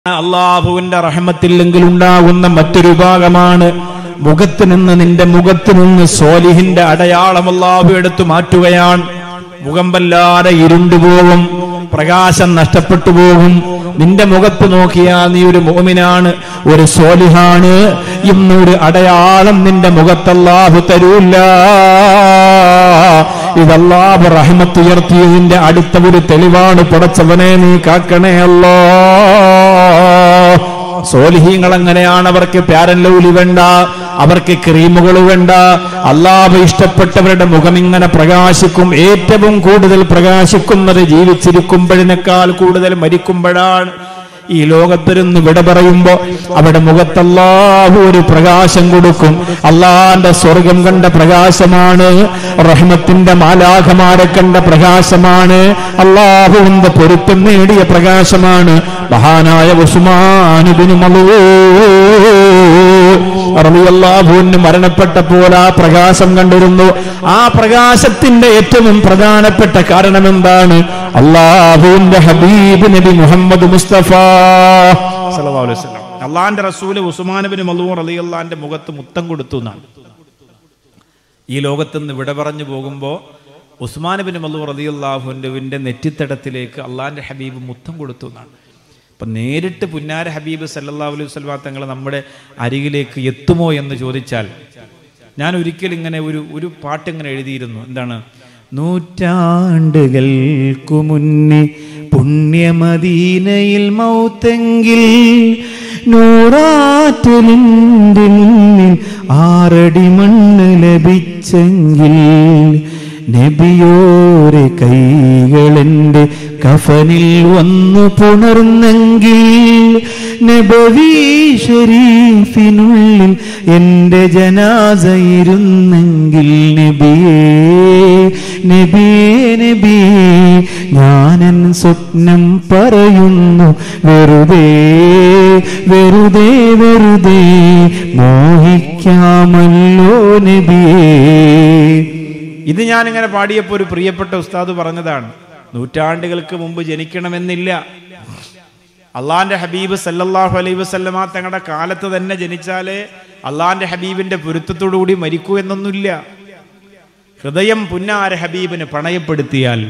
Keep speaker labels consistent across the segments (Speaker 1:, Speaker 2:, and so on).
Speaker 1: അള്ളാഹുവിന്റെ റഹമത്തില്ലെങ്കിൽ ഉണ്ടാകുന്ന മറ്റൊരു ഭാഗമാണ് മുഖത്ത് നിന്ന് നിന്റെ മുഖത്ത് നിന്ന് സോലിഹിന്റെ അടയാളം അള്ളാഹു എടുത്തു മാറ്റുകയാണ് മുഖം വല്ലാതെ ഇരുണ്ടുപോകും പ്രകാശം നഷ്ടപ്പെട്ടു പോകും നിന്റെ മുഖത്ത് നോക്കിയാൽ നീ ഒരു മോമിനാണ് ഒരു സോലിഹാണ് ഇന്നൊരു അടയാളം നിന്റെ മുഖത്തല്ലാഹു തരൂല്ല ഇതല്ലാഹു റഹ്മത്ത് ഉയർത്തിയതിന്റെ അടുത്ത ഒരു തെളിവാണ് പടച്ചവനെ നീ കാക്കണേ അല്ലോ സോലിഹീങ്ങൾ അങ്ങനെയാണ് അവർക്ക് പ്യാരല്ലൂലി വേണ്ട അവർക്ക് ക്രീമുകൾ വേണ്ട അള്ളാഹ് ഇഷ്ടപ്പെട്ടവരുടെ മുഖം ഇങ്ങനെ പ്രകാശിക്കും ഏറ്റവും കൂടുതൽ പ്രകാശിക്കുന്നത് ജീവിച്ചിരിക്കുമ്പോഴിനേക്കാൾ കൂടുതൽ മരിക്കുമ്പോഴാണ് ഈ ലോകത്തിരുന്ന് വിട പറയുമ്പോ അവിടെ മുഖത്തല്ലാഹു ഒരു പ്രകാശം കൊടുക്കും അള്ളാന്റെ സ്വർഗം കണ്ട പ്രകാശമാണ് റഹ്മത്തിന്റെ മാലാഖമാരെ കണ്ട പ്രകാശമാണ് അള്ളാഹുവിന്റെ പൊരുത്തം നേടിയ പ്രകാശമാണ് മഹാനായ ഉസ്മാനുബിന് റളിയല്ലാഹുവിന് മരണപ്പെട്ടപ്പോൾ ആ പ്രകാശം കണ്ടിരുന്നു ആ പ്രകാശത്തിന്റെ ഏറ്റവും പ്രധാനപ്പെട്ട കാരണം എന്താണ് അള്ളാഹുവിന്റെ ഹബീബ് നബി മുഹമ്മദ് മുസ്തഫ സല്ലല്ലാഹു അലൈഹി വസല്ലം അള്ളാന്റെ റസൂല് ഉസ്മാനബിന് മലൂർ അലിയല്ലാന്റെ മുഖത്ത് മുത്തം കൊടുത്തു എന്നാണ് ഈ ലോകത്ത് നിന്ന് വിട പറഞ്ഞു പോകുമ്പോൾ ഉസ്മാനബിന് മലൂർ അലിയല്ലാഹുവിൻ്റെ നെറ്റിത്തടത്തിലേക്ക് അള്ളാന്റെ ഹബീബ് മുത്തം കൊടുത്തു എന്നാണ് അപ്പം നേരിട്ട് പുന്നാര ഹബീബ് സല്ലാ അലൈഹി വസ്ലമ തങ്ങൾ നമ്മുടെ അരികിലേക്ക് എത്തുമോ എന്ന് ചോദിച്ചാൽ ഞാൻ ഒരിക്കൽ ഇങ്ങനെ ഒരു ഒരു പാട്ട് ഇങ്ങനെ എഴുതിയിരുന്നു എന്താണ് നൂറ്റാണ്ടുകൾക്കു മുന്നേ പുണ്യമദീനയിൽ മൗത്തെങ്കിൽ നൂറാറ്റലിൻ്റെ മുന്നിൽ ആറടി മണ്ണ് ലഭിച്ചെങ്കിൽ നബിയോരെ കൈകളെന്റെ കഫനിൽ വന്നു പുണർന്നെങ്കിൽ നബവി ഷരീഫിനുള്ളിൽ എന്റെ ജനാസയിരുന്നെങ്കിൽ നബിയേ നബിയേ നബിയേ ഞാനൻ സ്വപ്നം പറയുന്നു വെറുതെ വെറുതെ വെറുതെ മോഹിക്കാമല്ലോ നബിയേ ഇത് ഞാനിങ്ങനെ പാടിയപ്പോൾ ഒരു പ്രിയപ്പെട്ട ഉസ്താദ് പറഞ്ഞതാണ് നൂറ്റാണ്ടുകൾക്ക് മുമ്പ് ജനിക്കണമെന്നില്ല അള്ളാന്റെ ഹബീബ് സല്ലല്ലാഹു അലൈഹി വസല്ലമ തങ്ങളുടെ കാലത്ത് തന്നെ ജനിച്ചാലേ അള്ളാന്റെ ഹബീബിന്റെ പൊരുത്തത്തോടുകൂടി മരിക്കൂ എന്നൊന്നുമില്ല ഹൃദയം പുന്നാര ഹബീബിന് പണയപ്പെടുത്തിയാൽ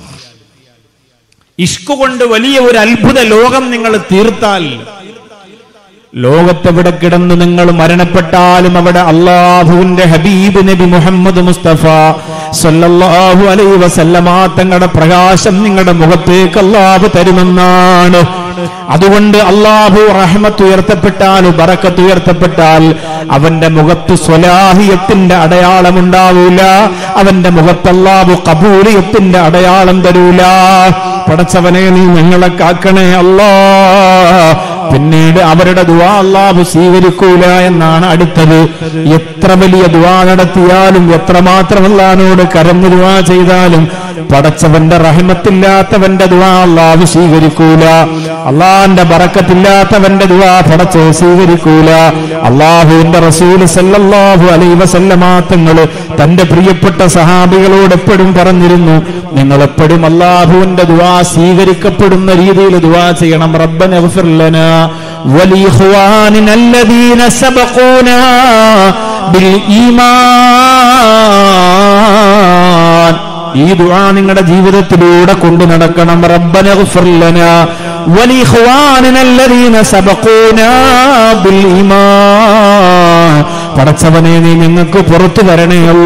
Speaker 1: ഇഷ്കു കൊണ്ട് വലിയ ഒരു അത്ഭുത ലോകം നിങ്ങൾ തീർത്താൽ ലോകത്തെവിടെ കിടന്ന് നിങ്ങൾ മരണപ്പെട്ടാലും അവിടെ അള്ളാഹുവിന്റെ ഹബീബ് നബി മുഹമ്മദ് മുസ്തഫ സല്ലല്ലാഹു അലൈഹി വസല്ലമ തങ്ങളുടെ പ്രകാശം നിങ്ങളുടെ മുഖത്തേക്ക് അള്ളാഹു തരുമെന്നാണ് അതുകൊണ്ട് അള്ളാഹു റഹ്മത്ത് ഉയർത്തപ്പെട്ടാൽ ബറക്കത്ത് ഉയർത്തപ്പെട്ടാൽ അവന്റെ മുഖത്ത് സ്വലാഹിയത്തിന്റെ അടയാളം ഉണ്ടാവൂല അവന്റെ മുഖത്ത് അള്ളാഹു കബൂലിയത്തിന്റെ അടയാളം തരൂല പടച്ചവനെ നീ ഞങ്ങളെ കാക്കണേ അല്ലാ പിന്നീട് അവരുടെ ദുവാ അള്ളാഹു സ്വീകരിക്കൂല എന്നാണ് അടുത്തത് എത്ര വലിയ ദുവാ നടത്തിയാലും എത്രമാത്രം അള്ളഹാനോട് കരഞ്ഞു ദുവാ ചെയ്താലും പടച്ചവന്റെ റഹിമത്തില്ലാത്തവന്റെ ദുവാ അള്ളാഹു സ്വീകരിക്കൂല അള്ളാന്റെ ബറക്കത്തില്ലാത്തവന്റെ ദുവാ പടച്ച് സ്വീകരിക്കൂല അള്ളാഹുവിന്റെ റസൂൽ സല്ലല്ലാഹു അലൈഹി വസല്ലമാത്തങ്ങള് തന്റെ പ്രിയപ്പെട്ട സഹാബികളോട് എപ്പോഴും പറഞ്ഞിരുന്നു നിങ്ങൾ എപ്പോഴും അള്ളാഹുവിന്റെ ദുവാ സ്വീകരിക്കപ്പെടുന്ന രീതിയിൽ ദുവാ ചെയ്യണം റബ്ബന اغفر لنا ولإخواننا الذين سبقونا بالإيمان ഈ ദുആ നിങ്ങളുടെ ജീവിതത്തിലൂടെ കൊണ്ടു നടക്കണം റബ്ബന اغفر لنا ولإخواننا الذين സബഖൂനാ بالإيمان പടച്ചവനെ നീ ഞങ്ങൾക്ക് പുറത്തു തരണേയല്ല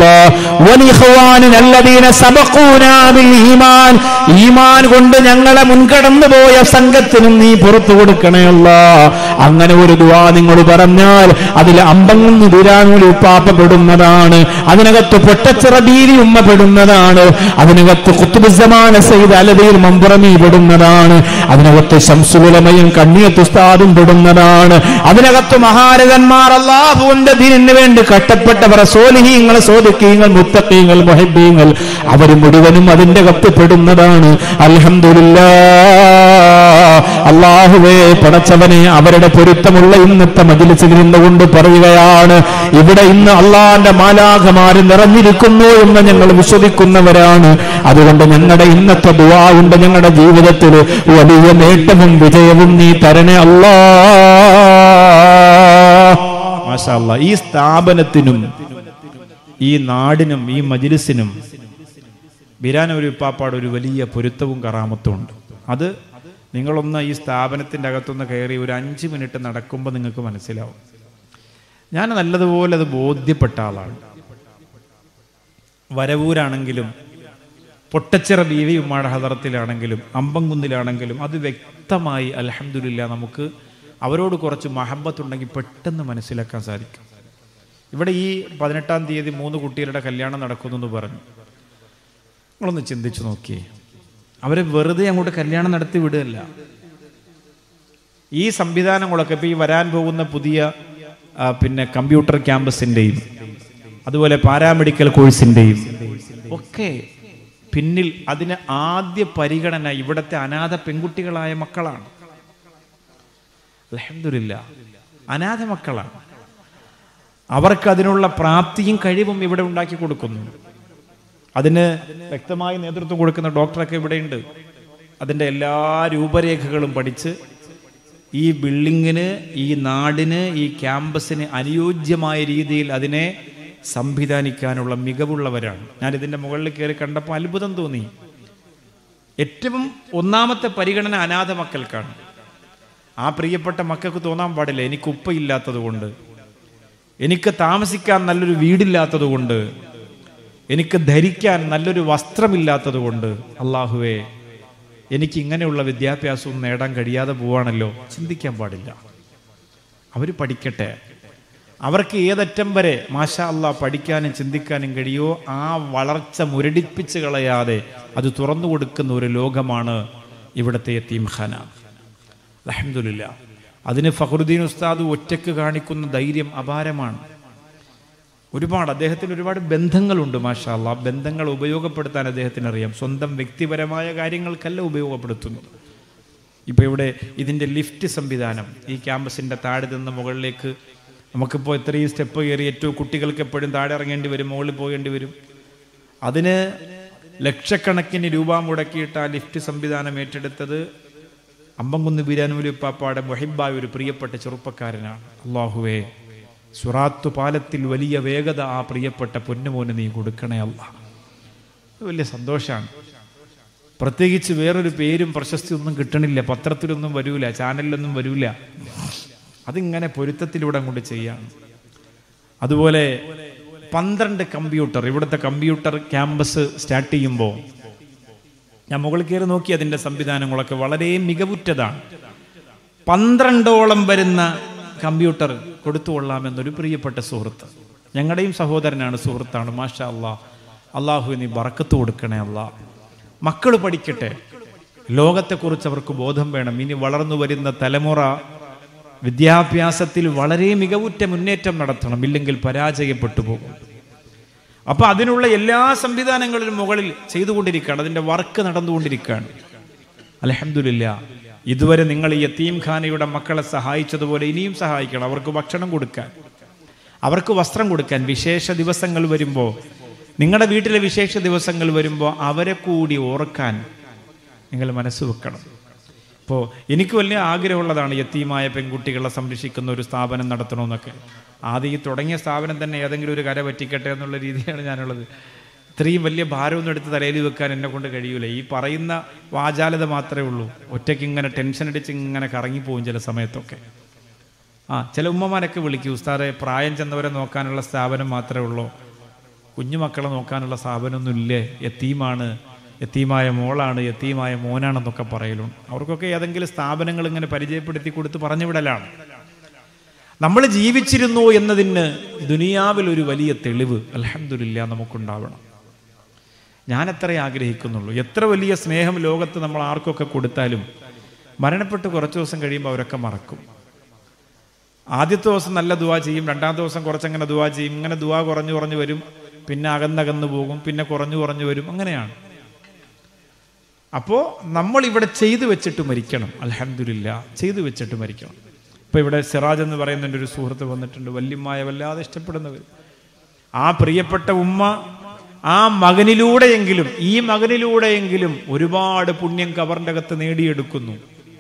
Speaker 1: ഈമാൻ ഈമാൻ കൊണ്ട് ഞങ്ങളെ മുൻകടന്നു പോയ സംഘത്തിനും നീ പുറത്തു കൊടുക്കണേയല്ല അങ്ങനെ ഒരു ദുവാ നിങ്ങൾ പറഞ്ഞാൽ അതിൽ അമ്പങ്ങുന്ന് ദുരാങ്ങുലി ഉപ്പാപ്പപ്പെടുന്നതാണ് അതിനകത്ത് പൊട്ടച്ചിറ ബീരി ഉമ്മ പെടുന്നതാണ് അതിനകത്ത് കുത്തുബുസമാന സെയ്ത് അലതയിൽ മമ്പുറമി പെടുന്നതാണ് അതിനകത്ത് ശംസുലമയും കണ്ണിയത്തുസ്താദും പെടുന്നതാണ് അതിനകത്ത് മഹാരഥന്മാർ അള്ളാഹുവിന്റെ ദിന ദീനിന് വേണ്ടി കഷ്ടപ്പെട്ടവർ സോലിഹീങ്ങൾ സോദിക്കീങ്ങൾ മുത്തക്കീങ്ങൾ മൊഹബീങ്ങൾ അവർ മുഴുവനും അതിന്റെ കത്തിപ്പെടുന്നതാണ് അൽഹംദുലില്ലാ അള്ളാഹുവേ പടച്ചവനെ അവരുടെ പൊരുത്തമുള്ള ഇന്നത്തെ മജിലിസിൽ നിന്നുകൊണ്ട് പറയുകയാണ് ഇവിടെ ഇന്ന് അള്ളാന്റെ മാലാഖമാര് നിറഞ്ഞിരിക്കുന്നു എന്ന് ഞങ്ങൾ വിശ്വസിക്കുന്നവരാണ് അതുകൊണ്ട് ഞങ്ങളുടെ ഇന്നത്തെ ദുവാ കൊണ്ട് ഞങ്ങളുടെ ജീവിതത്തിൽ വലിയ നേട്ടവും വിജയവും നീ തരണേ അല്ലാ മാഷാ അല്ലാ. ഈ സ്ഥാപനത്തിനും ഈ നാടിനും ഈ മജിലിസിനും ബിരാൻ ഒരു പാപ്പാട് ഒരു വലിയ പൊരുത്തവും കറാമത്തും ഉണ്ട് അത് നിങ്ങളൊന്ന് ഈ സ്ഥാപനത്തിൻ്റെ അകത്തൊന്ന് കയറി ഒരു അഞ്ച് മിനിറ്റ് നടക്കുമ്പോൾ നിങ്ങൾക്ക് മനസ്സിലാവും ഞാൻ നല്ലതുപോലെ അത് ബോധ്യപ്പെട്ട ആളാണ് വരവൂരാണെങ്കിലും പൊട്ടച്ചിറ ബീവി ഉമ്മാടെ ഹദറത്തിലാണെങ്കിലും അമ്പംകുന്നിലാണെങ്കിലും അത് വ്യക്തമായി അലഹമില്ല നമുക്ക് അവരോട് കുറച്ച് മഹബത്തുണ്ടെങ്കിൽ പെട്ടെന്ന് മനസ്സിലാക്കാൻ സാധിക്കും ഇവിടെ ഈ പതിനെട്ടാം തീയതി മൂന്ന് കുട്ടികളുടെ കല്യാണം നടക്കുന്നു എന്ന് പറഞ്ഞു നിങ്ങളൊന്ന് ചിന്തിച്ചു നോക്കിയേ അവരെ വെറുതെ അങ്ങോട്ട് കല്യാണം നടത്തി വിടുകയല്ല ഈ സംവിധാനങ്ങളൊക്കെ ഇപ്പൊ ഈ വരാൻ പോകുന്ന പുതിയ ആ, പിന്നെ കമ്പ്യൂട്ടർ ക്യാമ്പസിന്റെയും അതുപോലെ പാരാമെഡിക്കൽ കോഴ്സിന്റെയും ഒക്കെ പിന്നിൽ അതിന് ആദ്യ പരിഗണന ഇവിടുത്തെ അനാഥ പെൺകുട്ടികളായ മക്കളാണ് അലഹമില്ല അനാഥ മക്കളാണ് അവർക്ക് അതിനുള്ള പ്രാപ്തിയും കഴിവും ഇവിടെ ഉണ്ടാക്കി കൊടുക്കുന്നു അതിന് വ്യക്തമായി നേതൃത്വം കൊടുക്കുന്ന ഡോക്ടറൊക്കെ ഇവിടെയുണ്ട് അതിൻ്റെ എല്ലാ രൂപരേഖകളും പഠിച്ച് ഈ ബിൽഡിങ്ങിന് ഈ നാടിന് ഈ ക്യാമ്പസിന് അനുയോജ്യമായ രീതിയിൽ അതിനെ സംവിധാനിക്കാനുള്ള മികവുള്ളവരാണ് ഞാൻ ഇതിൻ്റെ മുകളിൽ കയറി കണ്ടപ്പോൾ അത്ഭുതം തോന്നി ഏറ്റവും ഒന്നാമത്തെ പരിഗണന അനാഥ മക്കൾക്കാണ് ആ പ്രിയപ്പെട്ട മക്കൾക്ക് തോന്നാൻ പാടില്ല എനിക്ക് ഉപ്പയില്ലാത്തത് കൊണ്ട് എനിക്ക് താമസിക്കാൻ നല്ലൊരു വീടില്ലാത്തത് കൊണ്ട് എനിക്ക് ധരിക്കാൻ നല്ലൊരു വസ്ത്രമില്ലാത്തത് കൊണ്ട് അള്ളാഹുവേ എനിക്ക് ഇങ്ങനെയുള്ള വിദ്യാഭ്യാസവും നേടാൻ കഴിയാതെ പോവാണല്ലോ ചിന്തിക്കാൻ പാടില്ല അവർ പഠിക്കട്ടെ അവർക്ക് ഏതറ്റം വരെ മാഷാ അള്ളാ പഠിക്കാനും ചിന്തിക്കാനും കഴിയോ ആ വളർച്ച മുരടിപ്പിച്ച് കളയാതെ അത് തുറന്നു കൊടുക്കുന്ന ഒരു ലോകമാണ് ഇവിടുത്തെ യത്തീംഖാന അലഹമില്ല അതിന് ഫഖറുദ്ദീൻ ഉസ്താദ് ഒറ്റയ്ക്ക് കാണിക്കുന്ന ധൈര്യം അപാരമാണ് ഒരുപാട് അദ്ദേഹത്തിന് ഒരുപാട് ബന്ധങ്ങളുണ്ട് മാഷാ അല്ലാ ആ ബന്ധങ്ങൾ ഉപയോഗപ്പെടുത്താൻ അദ്ദേഹത്തിന് അറിയാം സ്വന്തം വ്യക്തിപരമായ കാര്യങ്ങൾക്കല്ല ഉപയോഗപ്പെടുത്തുന്നത് ഇപ്പോൾ ഇവിടെ ഇതിൻ്റെ ലിഫ്റ്റ് സംവിധാനം ഈ ക്യാമ്പസിൻ്റെ താഴെ നിന്ന് മുകളിലേക്ക് നമുക്കിപ്പോൾ ഇത്രയും സ്റ്റെപ്പ് കയറി ഏറ്റവും കുട്ടികൾക്ക് എപ്പോഴും താഴെ ഇറങ്ങേണ്ടി വരും മുകളിൽ പോകേണ്ടി വരും അതിന് ലക്ഷക്കണക്കിന് രൂപ മുടക്കിയിട്ട് ആ ലിഫ്റ്റ് സംവിധാനം ഏറ്റെടുത്തത് അമ്പംകുന്ന് ബിരാനൂലി പാപ്പാടെ മൊഹിബായ ഒരു പ്രിയപ്പെട്ട ചെറുപ്പക്കാരനാണ് അള്ളാഹുവേ സുറാത്തു പാലത്തിൽ വലിയ വേഗത ആ പ്രിയപ്പെട്ട പൊന്നുമോന് നീ കൊടുക്കണേ അല്ല വലിയ സന്തോഷമാണ് പ്രത്യേകിച്ച് വേറൊരു പേരും പ്രശസ്തിയൊന്നും കിട്ടണില്ല പത്രത്തിലൊന്നും വരൂല ചാനലിലൊന്നും വരൂല അതിങ്ങനെ പൊരുത്തത്തിലൂടെ അങ്ങോട്ട് ചെയ്യാണ് അതുപോലെ പന്ത്രണ്ട് കമ്പ്യൂട്ടർ ഇവിടുത്തെ കമ്പ്യൂട്ടർ ക്യാമ്പസ് സ്റ്റാർട്ട് ചെയ്യുമ്പോൾ ഞാൻ മുകളിൽ കയറി നോക്കി അതിൻ്റെ സംവിധാനങ്ങളൊക്കെ വളരെ മികവുറ്റതാണ് പന്ത്രണ്ടോളം വരുന്ന കമ്പ്യൂട്ടർ കൊടുത്തുകൊള്ളാമെന്നൊരു പ്രിയപ്പെട്ട സുഹൃത്ത് ഞങ്ങളുടെയും സഹോദരനാണ് സുഹൃത്താണ് മാഷാ അള്ളാ അള്ളാഹു നീ ബറക്കത്ത് കൊടുക്കണേ അല്ലാ മക്കൾ പഠിക്കട്ടെ ലോകത്തെക്കുറിച്ച് അവർക്ക് ബോധം വേണം ഇനി വളർന്നു വരുന്ന തലമുറ വിദ്യാഭ്യാസത്തിൽ വളരെ മികവുറ്റ മുന്നേറ്റം നടത്തണം ഇല്ലെങ്കിൽ പരാജയപ്പെട്ടു പോകും അപ്പൊ അതിനുള്ള എല്ലാ സംവിധാനങ്ങളിലും മുകളിൽ ചെയ്തുകൊണ്ടിരിക്കുകയാണ് അതിന്റെ വർക്ക് നടന്നുകൊണ്ടിരിക്കുകയാണ് അലഹമില്ല ഇതുവരെ നിങ്ങൾ ഈ യത്തീം ഖാനയുടെ മക്കളെ സഹായിച്ചതുപോലെ ഇനിയും സഹായിക്കണം അവർക്ക് ഭക്ഷണം കൊടുക്കാൻ അവർക്ക് വസ്ത്രം കൊടുക്കാൻ വിശേഷ ദിവസങ്ങൾ വരുമ്പോൾ നിങ്ങളുടെ വീട്ടിലെ വിശേഷ ദിവസങ്ങൾ വരുമ്പോൾ അവരെ കൂടി ഓർക്കാൻ നിങ്ങൾ മനസ്സ് വെക്കണം ഇപ്പോൾ എനിക്ക് വലിയ ആഗ്രഹമുള്ളതാണ് യത്തീമായ പെൺകുട്ടികളെ സംരക്ഷിക്കുന്ന ഒരു സ്ഥാപനം നടത്തണമെന്നൊക്കെ ആദ്യം ഈ തുടങ്ങിയ സ്ഥാപനം തന്നെ ഏതെങ്കിലും ഒരു കര പറ്റിക്കട്ടെ എന്നുള്ള രീതിയാണ് ഞാനുള്ളത് ഇത്രയും വലിയ ഭാരമൊന്നും എടുത്ത് തലയിൽ വെക്കാൻ എന്നെ കൊണ്ട് കഴിയൂല ഈ പറയുന്ന വാചാലത മാത്രമേ ഉള്ളൂ ഒറ്റയ്ക്ക് ഇങ്ങനെ ടെൻഷൻ അടിച്ച് ഇങ്ങനെ കറങ്ങിപ്പോവും ചില സമയത്തൊക്കെ ആ ചില ഉമ്മമാരൊക്കെ വിളിക്കും ഉസ്താറെ പ്രായം ചെന്നവരെ നോക്കാനുള്ള സ്ഥാപനം മാത്രമേ ഉള്ളൂ കുഞ്ഞുമക്കളെ നോക്കാനുള്ള സ്ഥാപനമൊന്നും ഇല്ലേ എത്തീമാണ് എത്തീമായ മോളാണ് എത്തീമായ മോനാണെന്നൊക്കെ പറയലുണ്ട് അവർക്കൊക്കെ ഏതെങ്കിലും സ്ഥാപനങ്ങൾ ഇങ്ങനെ പരിചയപ്പെടുത്തി കൊടുത്ത് പറഞ്ഞു വിടലാണ് നമ്മൾ ജീവിച്ചിരുന്നു എന്നതിന് ദുനിയാവിൽ ഒരു വലിയ തെളിവ് അലഹമില്ല നമുക്കുണ്ടാവണം ഞാൻ എത്ര ആഗ്രഹിക്കുന്നുള്ളൂ എത്ര വലിയ സ്നേഹം ലോകത്ത് നമ്മൾ ആർക്കൊക്കെ കൊടുത്താലും മരണപ്പെട്ട് കുറച്ച് ദിവസം കഴിയുമ്പോൾ അവരൊക്കെ മറക്കും
Speaker 2: ആദ്യത്തെ ദിവസം നല്ല ദുവാ ചെയ്യും രണ്ടാമത്തെ ദിവസം കുറച്ചങ്ങനെ ദുവാ ചെയ്യും ഇങ്ങനെ ദുവാ കുറഞ്ഞു കുറഞ്ഞു വരും പിന്നെ അകന്നകന്നു പോകും പിന്നെ കുറഞ്ഞു കുറഞ്ഞു വരും അങ്ങനെയാണ് അപ്പോൾ നമ്മൾ ഇവിടെ ചെയ്തു വെച്ചിട്ട് മരിക്കണം അലഹമില്ല ചെയ്തു വെച്ചിട്ട് മരിക്കണം ഇപ്പൊ ഇവിടെ സിറാജ് എന്ന് പറയുന്ന എൻ്റെ ഒരു സുഹൃത്ത് വന്നിട്ടുണ്ട് വല്യമായ വല്ലാതെ ഇഷ്ടപ്പെടുന്നവർ ആ പ്രിയപ്പെട്ട ഉമ്മ ആ മകനിലൂടെയെങ്കിലും ഈ മകനിലൂടെയെങ്കിലും ഒരുപാട് പുണ്യം കവറിൻ്റെ അകത്ത് നേടിയെടുക്കുന്നു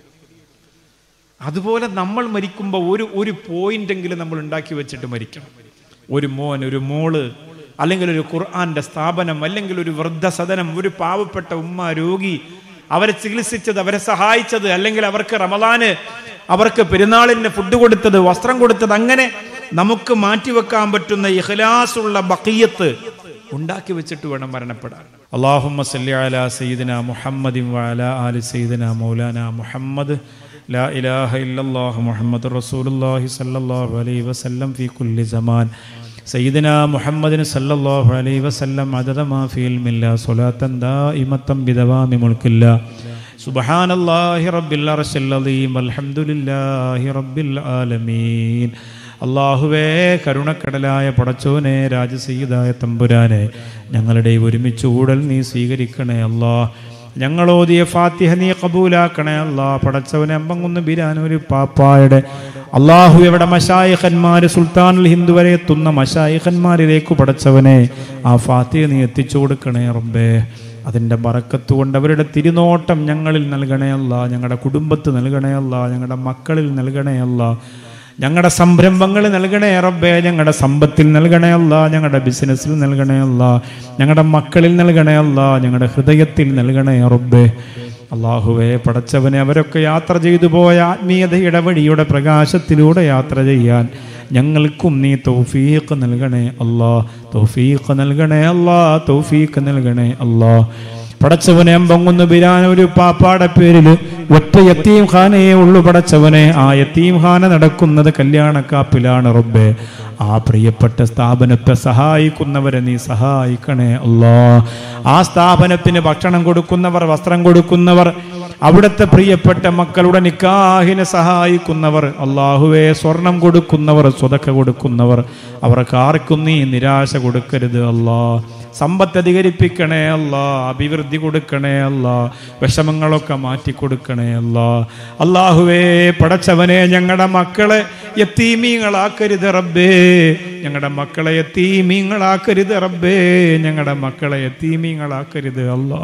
Speaker 2: അതുപോലെ നമ്മൾ മരിക്കുമ്പോൾ ഒരു ഒരു പോയിന്റെങ്കിലും നമ്മൾ ഉണ്ടാക്കി വെച്ചിട്ട് മരിക്കണം ഒരു മോൻ ഒരു മോള് അല്ലെങ്കിൽ ഒരു ഖുർആന്റെ സ്ഥാപനം അല്ലെങ്കിൽ ഒരു വൃദ്ധസദനം ഒരു പാവപ്പെട്ട ഉമ്മ രോഗി അവരെ ചികിത്സിച്ചത് അവരെ സഹായിച്ചത് അല്ലെങ്കിൽ അവർക്ക് റമദാന് അവർക്ക് പെരുന്നാളിന് ഫുഡ് കൊടുത്തത് വസ്ത്രം കൊടുത്തത് അങ്ങനെ നമുക്ക് മാറ്റിവെക്കാൻ പറ്റുന്ന ഇഖ്ലാസുള്ള ബഖിയത്ത് ഉണ്ടാക്കി വെച്ചിട്ട് വേണം മരണപ്പെടാൻ അള്ളാഹുമ്മ സല്ലി അലാ സയ്യിദിന മുഹമ്മദിൻ വഅല ആലി സയ്യിദിന മൗലാന മുഹമ്മദ് لا إله إلا الله محمد رسول الله صلى الله عليه وسلم في كل زمان سيدنا محمد صلى الله عليه وسلم عدد ما في علم الله صلاة دائمة بدوام ملك الله سبحان الله رب العرش العظيم الحمد لله رب العالمين അള്ളാഹുവേ കരുണക്കടലായ പടച്ചോനെ രാജസീതായ തമ്പുരാനെ ഞങ്ങളുടെ ഈ ഒരുമിച്ച് കൂടൽ നീ സ്വീകരിക്കണേ അള്ളാഹ് ഞങ്ങളോതിയ ഫാത്തിഹ നീ കബൂലാക്കണേ അല്ലാ പടച്ചവനെ അമ്പങ്കുന്ന് ബിരാനൂര് പാപ്പായുടെ അള്ളാഹു എവിടെ മഷായിഖന്മാര് സുൽത്താനുൽ ഹിന്ദു വരെ എത്തുന്ന മഷായിഖന്മാരിലേക്ക് പടച്ചവനെ ആ ഫാത്തിഹ നീ എത്തിച്ചു കൊടുക്കണേ റബ്ബേ അതിൻ്റെ ബറക്കത്ത് കൊണ്ട് അവരുടെ തിരുനോട്ടം ഞങ്ങളിൽ നൽകണേ അല്ല ഞങ്ങളുടെ കുടുംബത്ത് നൽകണേ അല്ല ഞങ്ങളുടെ മക്കളിൽ നൽകണേ അല്ല ഞങ്ങളുടെ സംരംഭങ്ങൾ നൽകണേ റബ്ബേ ഞങ്ങളുടെ സമ്പത്തിൽ നൽകണേ അല്ല ഞങ്ങളുടെ ബിസിനസ്സിൽ നൽകണേ അല്ല ഞങ്ങളുടെ മക്കളിൽ നൽകണേ അല്ല ഞങ്ങളുടെ ഹൃദയത്തിൽ നൽകണേ റബ്ബേ അള്ളാഹുവെ പടച്ചവനെ അവരൊക്കെ യാത്ര ചെയ്തു പോയ ആത്മീയതയുടെ വഴിയുടെ പ്രകാശത്തിലൂടെ യാത്ര ചെയ്യാൻ ഞങ്ങൾക്കും നീ തൗഫീഖ് നൽകണേ അല്ലാ തൗഫീഖ് നൽകണേ അല്ലാ തൗഫീഖ് നൽകണേ അല്ലാ പടച്ചവനെ അമ്പങ്ങുന്ന് ബിരാൻ ഒരു പാപ്പാടെ പേരിൽ ഒറ്റ യത്തീം ഖാനയെ ഉള്ളു പടച്ചവനെ ആ യത്തീം ഖാന നടക്കുന്നത് കല്യാണക്കാപ്പിലാണ് റബ്ബെ ആ പ്രിയപ്പെട്ട സ്ഥാപനത്തെ സഹായിക്കുന്നവരെ നീ സഹായിക്കണേ അല്ലാ ആ സ്ഥാപനത്തിന് ഭക്ഷണം കൊടുക്കുന്നവർ വസ്ത്രം കൊടുക്കുന്നവർ അവിടുത്തെ പ്രിയപ്പെട്ട മക്കളുടെ നിക്കാഹിനെ സഹായിക്കുന്നവർ അള്ളാഹുവെ സ്വർണം കൊടുക്കുന്നവർ സ്വതക്ക കൊടുക്കുന്നവർ അവർക്ക് ആർക്കും നീ നിരാശ കൊടുക്കരുത് അല്ലാ സമ്പത്ത് അധികരിപ്പിക്കണേ അല്ല അഭിവൃദ്ധി കൊടുക്കണേ അല്ല വിഷമങ്ങളൊക്കെ മാറ്റി കൊടുക്കണേ അല്ല അള്ളാഹുവേ പടച്ചവനെ ഞങ്ങളുടെ മക്കളെ എത്തീമീങ്ങളാക്കരുത് റബ്ബേ ഞങ്ങളുടെ മക്കളെ എത്തീമീങ്ങളാക്കരുത് റബ്ബേ ഞങ്ങളുടെ മക്കളെ എത്തീമീങ്ങളാക്കരുത് അല്ലാ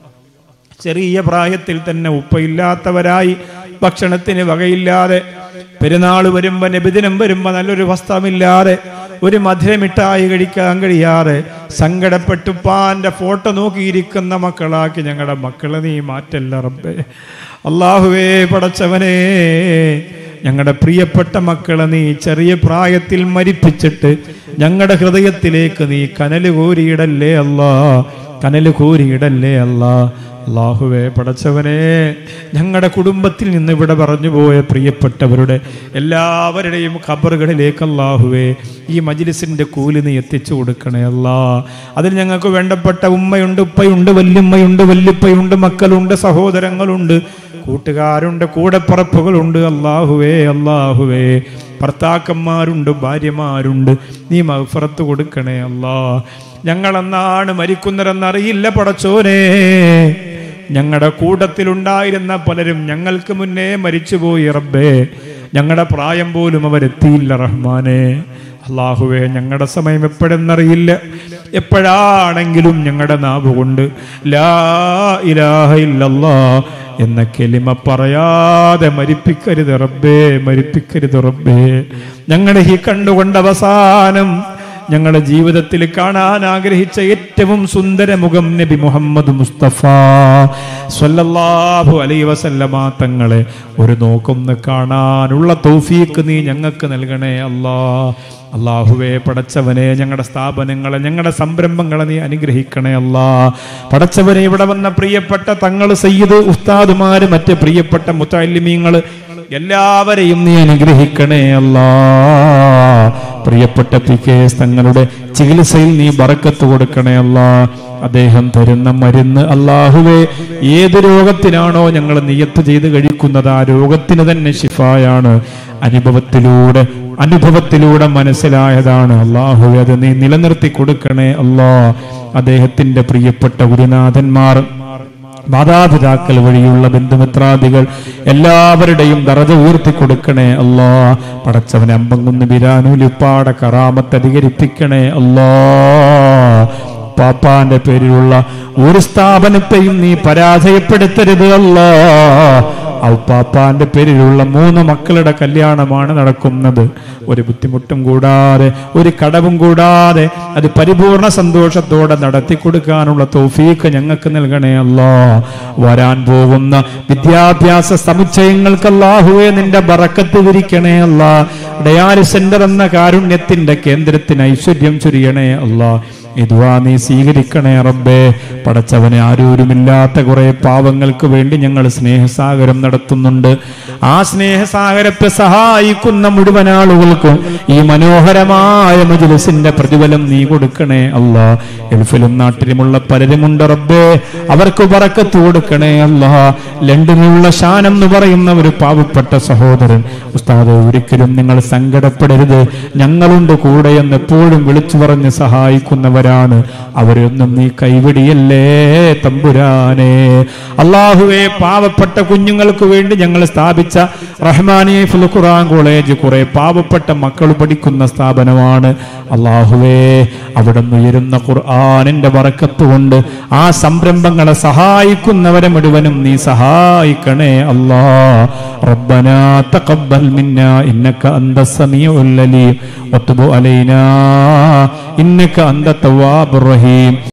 Speaker 2: ചെറിയ പ്രായത്തിൽ തന്നെ ഉപ്പയില്ലാത്തവരായി ഭക്ഷണത്തിന് വകയില്ലാതെ പെരുന്നാൾ വരുമ്പോ നബിദിനം വരുമ്പോ നല്ലൊരു വസ്ത്രമില്ലാതെ ഒരു മധുരമിഠായി കഴിക്കാൻ കഴിയാതെ സങ്കടപ്പെട്ടു പാന്റെ ഫോട്ടോ നോക്കിയിരിക്കുന്ന മക്കളാക്കി ഞങ്ങളുടെ മക്കളെ നീ മാറ്റല്ല റബ്ബേ അള്ളാഹുവേ പടച്ചവനേ ഞങ്ങളുടെ പ്രിയപ്പെട്ട മക്കളെ നീ ചെറിയ പ്രായത്തിൽ മരിപ്പിച്ചിട്ട് ഞങ്ങളുടെ ഹൃദയത്തിലേക്ക് നീ കനല് കോരിയിടല്ലേ അല്ലാ കനല് കോരിയിടല്ലേ അല്ലാ അള്ളാഹുവേ പടച്ചവനെ ഞങ്ങളുടെ കുടുംബത്തിൽ നിന്ന് ഇവിടെ പറഞ്ഞു പോയ പ്രിയപ്പെട്ടവരുടെ എല്ലാവരുടെയും ഖബറുകളിലേക്ക് അള്ളാഹുവേ ഈ മജിലിസിന്റെ കൂലി നീ എത്തിച്ചു കൊടുക്കണേ അല്ലാ അതിൽ ഞങ്ങൾക്ക് വേണ്ടപ്പെട്ട ഉമ്മയുണ്ട് ഉപ്പയുണ്ട് വല്യമ്മയുണ്ട് വല്യപ്പയുണ്ട് മക്കളുണ്ട് സഹോദരങ്ങളുണ്ട് കൂട്ടുകാരുണ്ട് കൂടെപ്പറപ്പുകളുണ്ട് അള്ളാഹുവേ അള്ളാഹുവേ ഭർത്താക്കന്മാരുണ്ട് ഭാര്യമാരുണ്ട് നീ മഹഫറത്ത് കൊടുക്കണേ അല്ലാ ഞങ്ങളെന്നാണ് മരിക്കുന്നതെന്നറിയില്ല പടച്ചോനെ ഞങ്ങളുടെ കൂട്ടത്തിലുണ്ടായിരുന്ന പലരും ഞങ്ങൾക്ക് മുന്നേ മരിച്ചുപോയി റബ്ബേ ഞങ്ങളുടെ പ്രായം പോലും അവരെത്തിയില്ല റഹ്മാനെ അള്ളാഹുവേ ഞങ്ങളുടെ സമയം എപ്പോഴെന്നറിയില്ല എപ്പോഴാണെങ്കിലും ഞങ്ങളുടെ നാവ് കൊണ്ട് ലാ ഇലാഹ ഇല്ലല്ലാ എന്ന കെലിമ പറയാതെ മരിപ്പിക്കരുത് റബ്ബേ മരിപ്പിക്കരുത് റബ്ബേ ഞങ്ങളുടെ ഈ കണ്ടുകൊണ്ട് അവസാനം ഞങ്ങളുടെ ജീവിതത്തിൽ കാണാൻ ആഗ്രഹിച്ച ഏറ്റവും സുന്ദര മുഖം നബി മുഹമ്മദ് മുസ്തഫ സ്വല്ലല്ലാഹു അലൈ വസല്ലമ തങ്ങളെ ഒരു നോക്കൊന്ന് കാണാനുള്ള തൗഫീക്ക് നീ ഞങ്ങൾക്ക് നൽകണേ അല്ലാ അള്ളാഹുവേ പടച്ചവനെ ഞങ്ങളുടെ സ്ഥാപനങ്ങളെ ഞങ്ങളുടെ സംരംഭങ്ങളെ നീ അനുഗ്രഹിക്കണേ അല്ലാ പടച്ചവനെ ഇവിടെ വന്ന പ്രിയപ്പെട്ട തങ്ങൾ സയ്യിദ് ഉസ്താദുമാര് മറ്റ് പ്രിയപ്പെട്ട മുത്തല്ലിമീങ്ങള് എല്ലാവരെയും നീ അനുഗ്രഹിക്കണേ അല്ലാ പ്രിയപ്പെട്ട പി കെ എസ് തങ്ങളുടെ ചികിത്സയിൽ നീ ബറക്കത്ത് കൊടുക്കണേ അല്ലാ
Speaker 1: അദ്ദേഹം തരുന്ന മരുന്ന് അള്ളാഹുവെ ഏത് രോഗത്തിനാണോ ഞങ്ങൾ നിയത്ത് ചെയ്ത് കഴിക്കുന്നത് ആ രോഗത്തിന് തന്നെ ശിഫായാണ് അനുഭവത്തിലൂടെ അനുഭവത്തിലൂടെ മനസ്സിലായതാണ് അള്ളാഹുവെ അത് നീ നിലനിർത്തി കൊടുക്കണേ അല്ലാ അദ്ദേഹത്തിന്റെ പ്രിയപ്പെട്ട ഗുരുനാഥന്മാർ മാതാപിതാക്കൾ വഴിയുള്ള ബന്ധുമിത്രാദികൾ എല്ലാവരുടെയും ദറജ ഉയർത്തി കൊടുക്കണേ അല്ലാ പടച്ചവനെ അമ്പങ്കുന്ന് ബിരാനുലിപ്പാട കറാമത്ത് അധികരിപ്പിക്കണേ അല്ലാ പാപ്പാന്റെ പേരിലുള്ള ഒരു സ്ഥാപനത്തെയും നീ പരാജയപ്പെടുത്തരുത് അല്ലാ ഔപ്പാപ്പാന്റെ പേരിലുള്ള മൂന്ന് മക്കളുടെ കല്യാണമാണ് നടക്കുന്നത് ഒരു ബുദ്ധിമുട്ടും കൂടാതെ ഒരു കടവും കൂടാതെ അത് പരിപൂർണ സന്തോഷത്തോടെ നടത്തി കൊടുക്കാനുള്ള തോഫീക്ക് ഞങ്ങൾക്ക് നൽകണേ അല്ലോ വരാൻ പോകുന്ന വിദ്യാഭ്യാസ സമുച്ചയങ്ങൾക്ക് അല്ലാഹുവേ നിന്റെ ബറക്കത്ത് വിരിക്കണേ അല്ല ഡയാലിസ് സെന്റർ എന്ന കാരുണ്യത്തിന്റെ കേന്ദ്രത്തിന് ഐശ്വര്യം ചൊരിയണേ അല്ലാ ഇതുവാ നീ സ്വീകരിക്കണേ റബ്ബേ പടച്ചവനെ ആരൂരുമില്ലാത്ത കുറെ പാവങ്ങൾക്ക് വേണ്ടി ഞങ്ങൾ സ്നേഹസാഗരം നടത്തുന്നുണ്ട് ആ സ്നേഹസാഗരത്തെ സഹായിക്കുന്ന മുഴുവൻ ആളുകൾക്കും ഈ മനോഹരമായ മജുലസിന്റെ പ്രതിഫലം നീ കൊടുക്കണേ അല്ല ഗൾഫിലും നാട്ടിലുമുള്ള പലരുമുണ്ട് റബ്ബേ അവർക്ക് പറക്കത്ത് കൊടുക്കണേ അല്ല ലണ്ടനിലുള്ള ഷാൻ എന്ന് പറയുന്ന ഒരു പാവപ്പെട്ട സഹോദരൻ ഉസ്താദ് ഒരിക്കലും നിങ്ങൾ സങ്കടപ്പെടരുത് ഞങ്ങളുണ്ട് കൂടെ എന്ന് എപ്പോഴും വിളിച്ചു പറഞ്ഞ് സഹായിക്കുന്നവരാണ് അവരൊന്നും നീ കൈവിടിയല്ലേ തമ്പുരാനെ അള്ളാഹുവെ പാവപ്പെട്ട കുഞ്ഞുങ്ങൾക്ക് വേണ്ടി ഞങ്ങൾ സ്ഥാപിച്ച റഹ്മാനി ഫുൽ ഖുറാൻ കോളേജ് കുറെ പാവപ്പെട്ട മക്കൾ പഠിക്കുന്ന സ്ഥാപനമാണ് അള്ളാഹുവേ അവിടെ നിന്ന് ഉയരുന്ന ഖുർആാനിന്റെ വറക്കത്ത് കൊണ്ട് ആ സംരംഭങ്ങളെ സഹായിക്കുന്നവരെ മുഴുവനും നീ സഹായിക്കണേ അല്ലാ ربنا تقبل منا إنك أنت السميع العليم وتب علينا إنك أنت التواب الرحيم